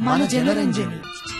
మన జనరంజని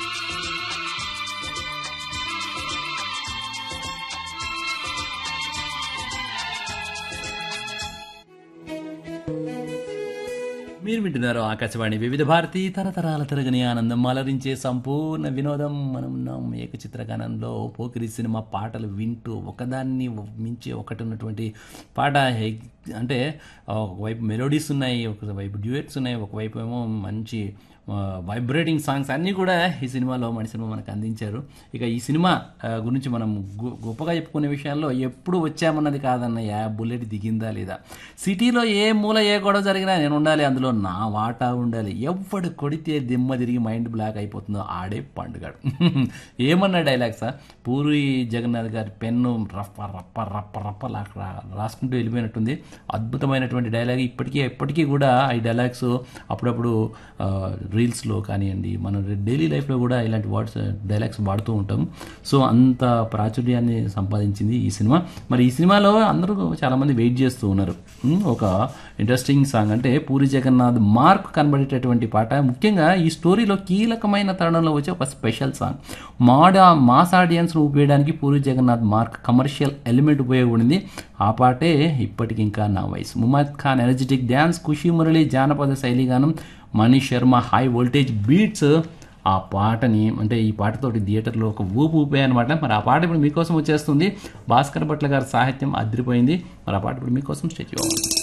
మీరు వింటున్నారు ఆకాశవాణి వివిధ భారతి తరతరాల తరగని ఆనందం అలరించే సంపూర్ణ వినోదం మనం ఉన్నాం ఏకచిత్రగానంలో పోకిరి సినిమా పాటలు వింటూ ఒకదాన్ని మించి ఒకటి ఉన్నటువంటి పాట హె- అంటే ఒకవైపు మెలోడీస్ ఉన్నాయి ఒకవైపు డ్యూయట్స్ ఉన్నాయి ఒకవైపు ఏమో మంచి వైబ్రేటింగ్ సాంగ్స్ అన్నీ కూడా ఈ సినిమాలో మన సినిమా మనకు అందించారు ఇక ఈ సినిమా ఆ, గురించి మనం గు- గొప్పగా చెప్పుకునే విషయాల్లో ఎప్పుడు వచ్చామన్నది కాదన్నయ్య బుల్లెట్ దిగిందా లేదా సిటీలో ఏ మూల ఏ గొడవ జరిగినా నేను ఉండాలి అందులో నా వాటా ఉండాలి ఎవడు కొడితే దిమ్మ తిరిగి మైండ్ బ్లాక్ అయిపోతుందో ఆడే పండుగాడు ఏమన్నా డైలాగ్సా పూరి జగన్నాథ్ గారి పెన్ను రప్ప రప్ప రప్ప రప్ప లా- రా- రాసుకుంటూ వెళ్ళిపోయినట్టుంది అద్భుతమైనటువంటి డైలాగ్ ఇప్పటికీ ఎప్పటికీ కూడా ఈ డైలాగ్స్ అప్పుడప్పుడు ఆ, రీల్స్లో కానివ్వండి మన డైలీ లైఫ్లో కూడా ఇలాంటి వర్డ్స్ డైలాగ్స్ వాడుతూ ఉంటాం సో అంత ప్రాచుర్యాన్ని సంపాదించింది ఈ సినిమా మరి ఈ సినిమాలో అందరూ చాలామంది వెయిట్ చేస్తూ ఉన్నారు ఉమ్, ఒక ఇంట్రెస్టింగ్ సాంగ్ అంటే పూరి జగన్నాథ్ మార్క్ కనబడేటటువంటి పాట ముఖ్యంగా ఈ స్టోరీలో కీలకమైన తరుణంలో వచ్చే ఒక స్పెషల్ సాంగ్ మాడ మాస్ ఆడియన్స్ను ఉపయోగడానికి Puri Jagannath mark commercial element ఉపయోగపడింది ఆ పాటే ఇప్పటికి ఇంకా నా వయసు ముమద్ ఖాన్ ఎనర్జెటిక్ డ్యాన్స్ ఖుషి మురళి జానపద శైలిగానం Manish Sharma high voltage beats ఆ పాటని అంటే ఈ పాటతోటి థియేటర్లో ఒక ఊపు ఊపే అనమాట మరి ఆ పాట ఇప్పుడు మీకోసం వచ్చేస్తుంది భాస్కర్ భట్ల గారి సాహిత్యం అదిరిపోయింది మరి ఆ పాట ఇప్పుడు మీకోసం స్టేట్